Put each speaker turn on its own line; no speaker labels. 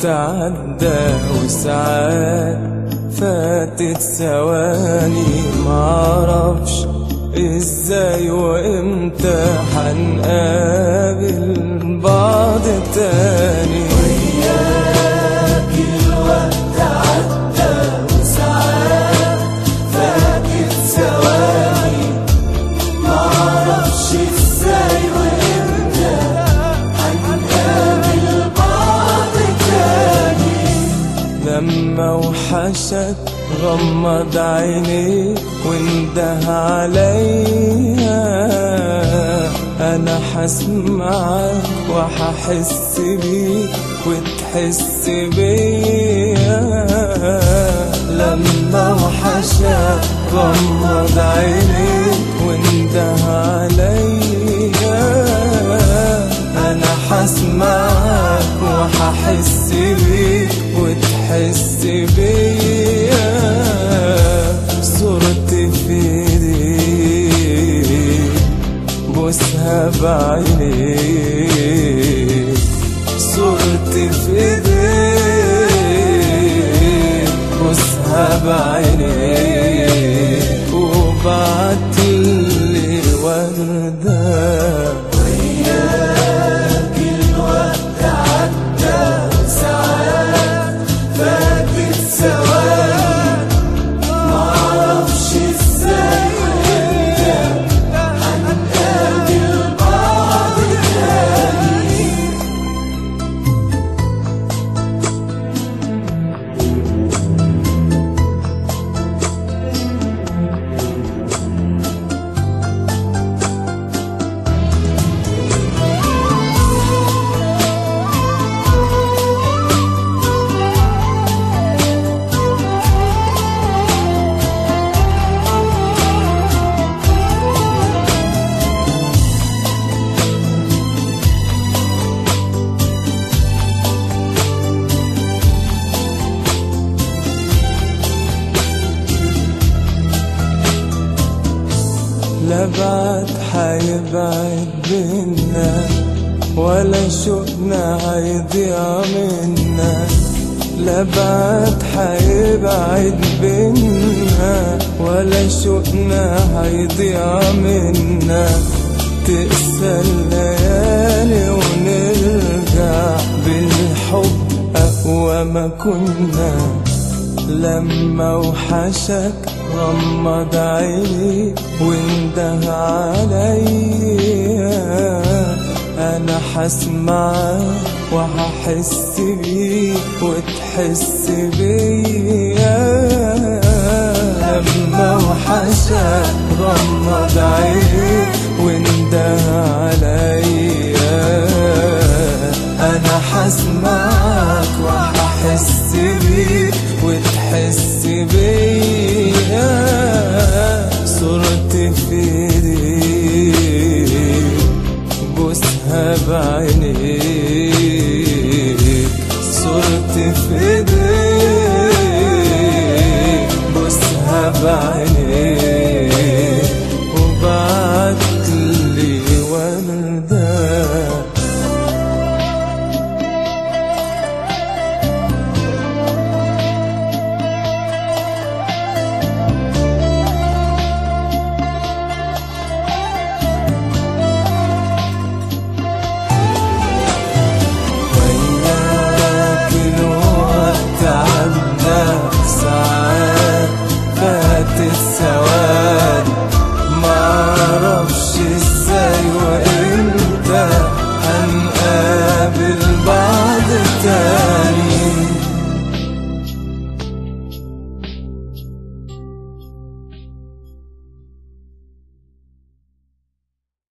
عدى وساعات فاتت ثواني معرفش ازاي وامتى حنقابل بعض تاني
وياك الوقت عدى وساعات فاتت ثواني معرفش ازاي وامتى هنقابل بعض تاني
لما وحشك غمض عينيك وانده عليا انا حسمعك وححس بيك وتحس بيا لما وحشك غمض عينيك وانده عليا انا حسمعك وححس بيك وتحس بيا صورتي في ايديك بوسها بعينيك صورتي في ايديك بوسها بعينيك وبعتلي وردة
وياك الوقت عدى وساعات فاتت ثواني معرفش ازاي وامتى هنقابل بعض تاني
لا بعد حيبعد بينا ولا شوقنا هيضيع منا لا بعد حيبعد بينا ولا شوقنا هيضيع منا تقسى الليالي ونرجع بالحب أقوى ما كنا لما وحشك غمض عيني وانده عليا انا حسمعك وهحس بيك وتحس بيا لما وحشك غمض عيني